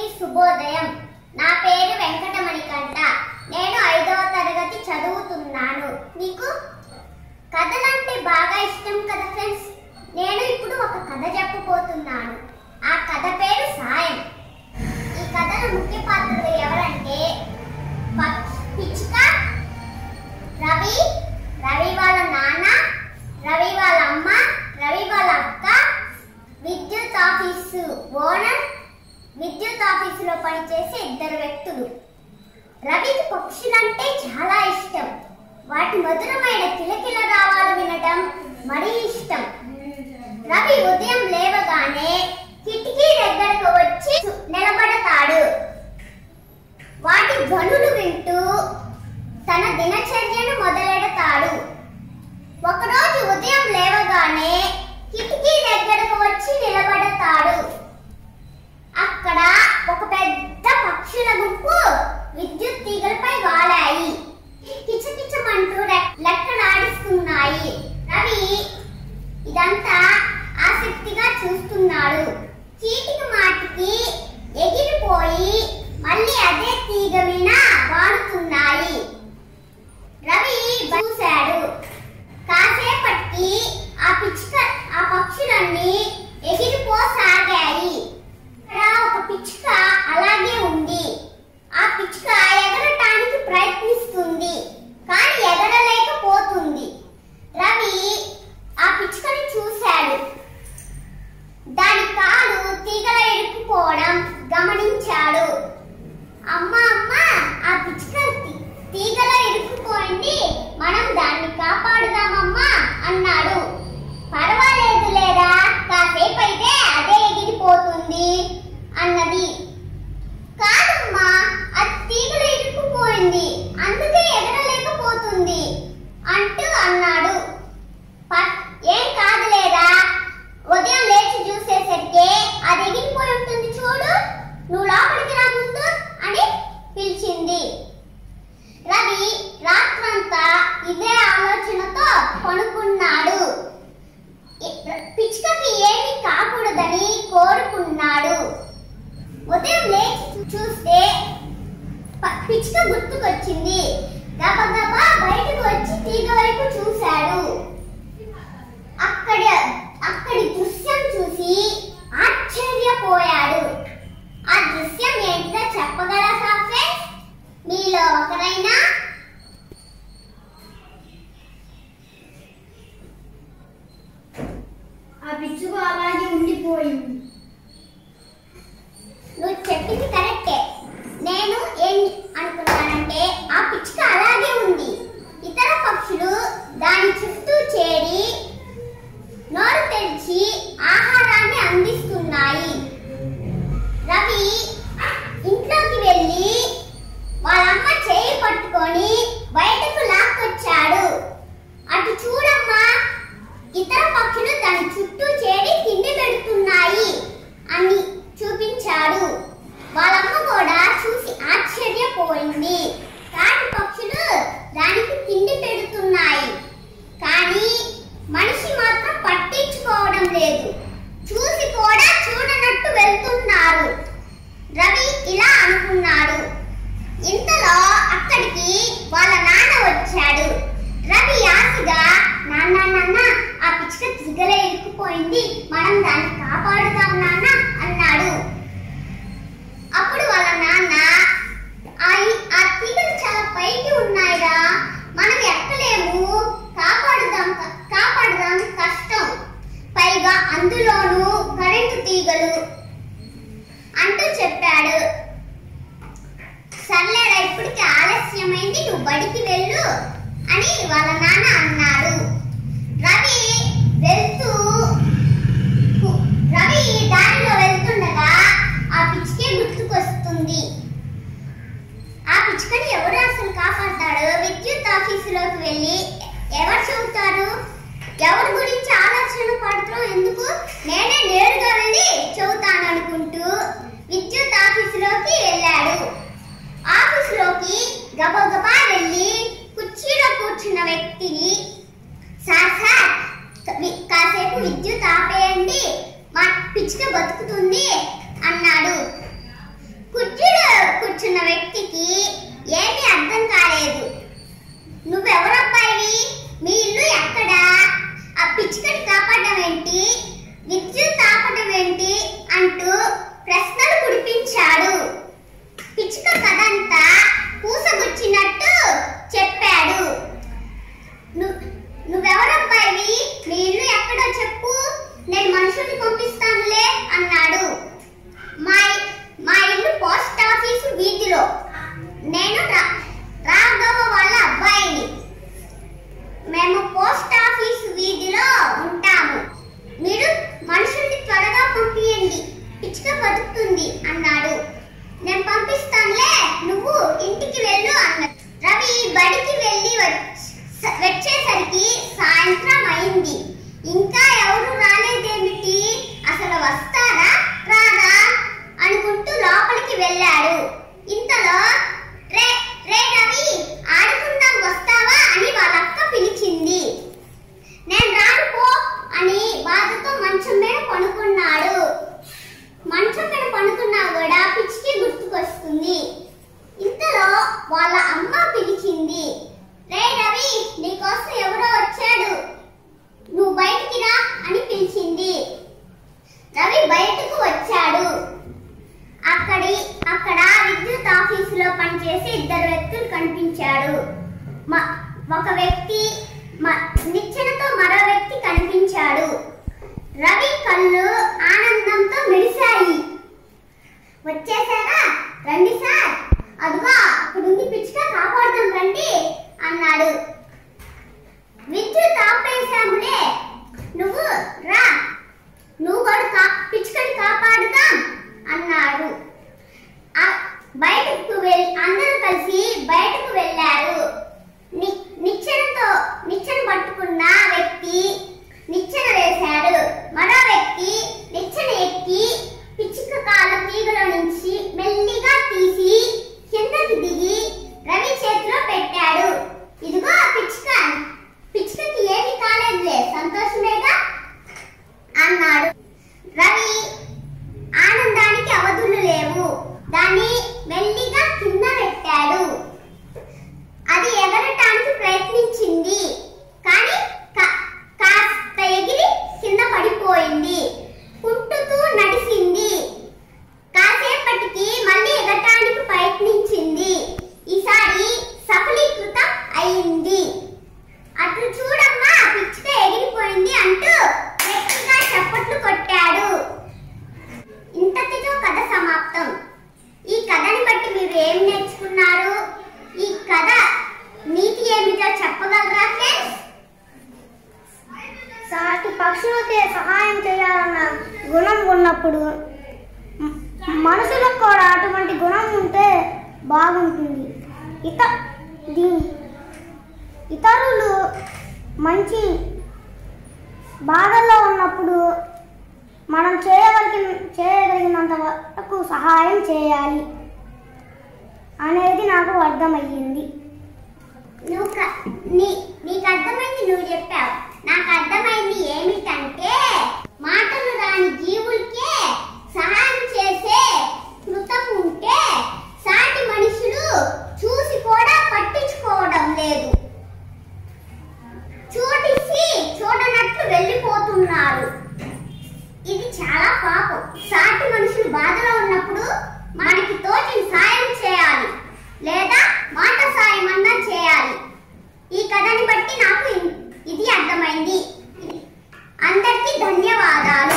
శుభోదయం నా పేరు వెంకటమణికంట నేను ఐదవ తరగతి చదువుతున్నాను మీకు కథలంటే బాగా ఇష్టం కదా ఫ్రెండ్స్ నేను ఇప్పుడు ఒక కథ చెప్పబోతున్నాను ఆ కథ పేరు సాయం ఈ కథలో ముఖ్య పాత్రలు ఎవరంటే పక్ష్- పిచ్చుక రవి రవి వాళ్ళ నాన్న రవి వాళ్ళ అమ్మ రవి వాళ్ళ అక్క విద్యుత్ ఆఫీసు ఓనర్ విద్యుత్ ఆఫీసులో పనిచేసే ఇద్దరు వ్యక్తులు రవికి పక్షులంటే చాలా ఇష్టం వాటి మధురమైన కిలకిల రావాలు వినటం మరీ ఇష్టం రవి ఉదయం లేవగానే కిటికీ దగ్గరకు వచ్చి నిలబడతాడు వాటి ధ్వనులు వింటూ తన దినచర్యను మొదలెడతాడు ఒకరోజు ఉదయం లేవగానే కిటికీ దగ్గరకు వచ్చి నిలబడతాడు అక్కడ ఒక పెద్ద పక్షుల గుంపు విద్యుత్ తీగలపై వాలాయి కిచకిచమంటూ రె- లెక్కలాడిస్తున్నాయి రవి ఇదంతా ఆసక్తిగా చూస్తున్నాడు చీటికి మాటికి ఎగిరిపోయి మళ్ళీ అదే తీగ మీద వాడుతున్నాయి రవి చూశాడు కాసేపటికి ఆ పిచ్చుక ఆ పక్షులన్నీ ఎగిరిపోసాగాయి ఇక్కడ ఒక పిచ్చుక అలాగే ఉంది ఆ పిచ్చుక ఎగరటానికి ప్రయత్నిస్తుంది కానీ ఎగరలేకపోతుంది రవి ఆ పిచ్చుకని చూశాడు దాని కాలు తీగల ఇరుక్కుపోవడం గమనించాడు అమ్మ అమ్మ ఆ పిచ్చుక తీ- తీగలో ఇరుక్కుపోయింది మనం దాన్ని కాపాడుదామమ్మా అన్నాడు పర్వాలేదు లేదా కాసేపు అయితే అదే ఎగిరిపోతుంది అన్నది కాదమ్మా అది తీగలో ఇరుక్కుపోయింది అందుకే ఎగరలేకపోతుంది అంటూ అన్నాడు ప- ఏం కాదులేరా ఉదయం లేచి చూసేసరికి అది ఎగిరిపోయి ఉంటుంది చూడు నువ్వు లోపలికి రా ముందు అని పిలిచింది రవి రాత్రంతా ఇదే ఆలోచనతో పడుకున్నాడు ఇ- పిచ్చుకకి ఏమీ కాకూడదని కోరుకున్నాడు ఉదయం లేచి చూ- చూస్తే ప- పిచ్చుక గుర్తుకొచ్చింది గబగబా బయటకు వచ్చి తీగ వైపు చూశాడు అక్కడ అక్కడి దృశ్యం చూసి ఆశ్చర్యపోయాడు ఆ దృశ్యం ఏంటో చెప్పగలరా ఫ్రెండ్స్ మీలో ఒకరైనా ఆ పిచ్చుకు అలాగే ఉండిపోయింది నువ్వు చెప్పింది కరెక్టే నేను ఏం అనుకున్నానంటే ఆ పిచ్చుక అలాగే ఉంది ఇతర పక్షులు దాని చుట్టూ చేరి నోరు తెరిచి ఆహారాన్ని అందిస్తున్నాయి రవి ఇంట్లోకి వెళ్ళి వాళ్ళమ్మ చేయి పట్టుకొని బయటకు లాక్కొచ్చాడు అటు చూడమ్మా ఇతర పక్షులు దాని చుట్టూ చేరి తిండి పెడుతున్నాయి అని చూపించాడు వాళ్ళమ్మ కూడా చూసి ఆశ్చర్యపోయింది కాటి పక్షులు దానికి తిండి పెడుతున్నాయి కానీ మనిషి మాత్రం పట్టించుకోవడం లేదు చూసి కూడా చూడనట్టు వెళ్తున్నారు రవి ఇలా అనుకున్నాడు ఇంతలో అక్కడికి వాళ్ళ నాన్న వచ్చాడు రవి ఆశగా నాన్న నాన్న ఆ పిచ్చుక తీగల ఇరుక్కుపోయింది మనం దాన్ని కాపాడుదాం నాన్న అన్నాడు అప్పుడు వాళ్ళ నాన్న ఆ ఈ- ఆ తీగలు చాలా పైకి ఉన్నాయిరా మనం ఎక్కలేము కాపాడుదాం క- కాపాడుదాం కష్టం పైగా అందులోనూ కరెంటు తీగలు అంటూ చెప్పాడు సర్లేరా ఇప్పటికి ఆలస్యమైంది నువ్వు బడికి వెళ్ళు అని వాళ్ళ నాన్న అన్నాడు రవి వెళ్తూ రవి దారిలో వెళ్తుండగా ఆ పిచ్చికే గుర్తుకొస్తుంది ఆ పిచ్చుకని ఎవరు అసలు కాపాడతాడు విద్యుత్ ఆఫీసులోకి వెళ్ళి ఎవరు చెబుతారు ఎవరి గురించి ఆలోచన పడతాం ఎందుకు నేనే నేరుగా వెళ్ళి చెబుతాను అనుకుంటూ విద్యుత్ ఆఫీసులోకి వెళ్ళాడు ఆఫీసులోకి గబగబా వెళ్ళి కుర్చీలో కూర్చున్న వ్యక్తిని సార్ సార్ వి- కాసేపు విద్యుత్ ఆపేయండి మా పిచ్చుక బతుకుతుంది అన్నాడు వస్తుంది అన్నాడు నేను పంపిస్తానులే నువ్వు ఇంటికి వెళ్ళు అన్నాడు రవి బడికి వెళ్ళి వచ్చ- వచ్చేసరికి సాయంత్రం అయింది ఇంకా ఎవరు రాలేదేమిటి అసలు వస్తారా రారా అనుకుంటూ లోపలికి వెళ్ళాడు ఇంతలో రే రే రవి ఆడుకుందాం వస్తావా అని వాళ్ళ అక్క పిలిచింది నేను రాను పో అని బాధతో మంచం మీద పడుకున్నాడు మంచం మీద పడుకున్నా కూడా పిచ్చికి గుర్తుకొస్తుంది ఇంతలో వాళ్ళ అమ్మ పిలిచింది రే రవి నీకోసం ఎవరో వచ్చాడు నువ్వు బయటికి రా అని పిలిచింది రవి బయటకు వచ్చాడు అక్కడి అక్కడ విద్యుత్ ఆఫీసులో పనిచేసే ఇద్దరు వ్యక్తులు కనిపించాడు మ- ఒక వ్యక్తి మ- నిచ్చెనతో మరో వ్యక్తి కనిపించాడు రవి కళ్ళు ఆనందంతో మెరిశాయి వచ్చేసారా రండి సార్ అదిగో అక్కడుంది పిచ్చుక కాపాడుదాం రండి అన్నాడు విద్యుత్ ఆపేశాములే నువ్వు రా నువ్వు కూడా కా పిచ్చుకని కాపాడుదాం అన్నాడు ఆ- బయటకు వెళ్ళి అందరూ కలిసి బయటకు వెళ్ళారు ని- నిచ్చెనతో నిచ్చెన పట్టుకున్న వ్యక్తి నిచ్చెన వేశాడు మరో వ్యక్తి నిచ్చెన ఎక్కి పిచ్చుక కాళ్ళ తీగల నుంచి మెల్లిగా తీసి కిందకి దిగి రవి చేతిలో పెట్టాడు ఇదిగో ఆ పిచ్చుక పిచ్చుకకి ఏమీ కాలేదులే సంతోషమేగా అన్నాడు రవి ఆనందానికి అవధులు లేవు దాన్ని మెల్లిగా కింద పెట్టాడు అది ఎగరటానికి ప్రయత్నించింది కానీ కా- కాస్త ఎగిరి కింద పడిపోయింది కుంటుతూ నడిచింది కాసేపటికి మళ్ళీ ఎగరటానికి ప్రయత్నించింది ఈసారి సఫలీకృతం అయింది అట్లు చూడమ్మా పిచ్చుక ఎగిరిపోయింది అంటూ గట్టిగా చప్పట్లు కొట్టాడు ఇంతటితో కథ సమాప్తం ఈ కథని బట్టి మీరు ఏం నేర్చుకున్నారు ఈ కథ నీతి ఏమిటో చెప్పగలరా ఫ్రెండ్స్ సాటి పక్షులకి సహాయం చేయాలన్న గుణం ఉన్నప్పుడు మ- మనుషులకు కూడా అటువంటి గుణం ఉంటే బాగుంటుంది ఇత దీ ఇతరులు మంచి బాధల్లో ఉన్నప్పుడు మనం చేయగలిగిన చేయగలిగినంత వరకు సహాయం చేయాలి అనేది నాకు అర్థమయ్యింది నువ్వు క- నీ నీకు అర్థమైంది నువ్వు చెప్పావు నాకు అర్థమైంది ఏమిటంటే మాటలు రాని జీవులకే సహాయం చేసే కృతం ఉంటే సాటి మనుషులు చూసి కూడా పట్టించుకోవడం లేదు చూడిసి చూడనట్లు వెళ్ళిపోతున్నారు ఇది చాలా పాపం సాటి మనుషులు బాధలో ఉన్నప్పుడు మనకి తోచిన సాయం చేయాలి లేదా మాట సాయం అన్నా చేయాలి ఈ కథని బట్టి నాకు ఇ- ఇది అర్థమైంది అందరికీ ధన్యవాదాలు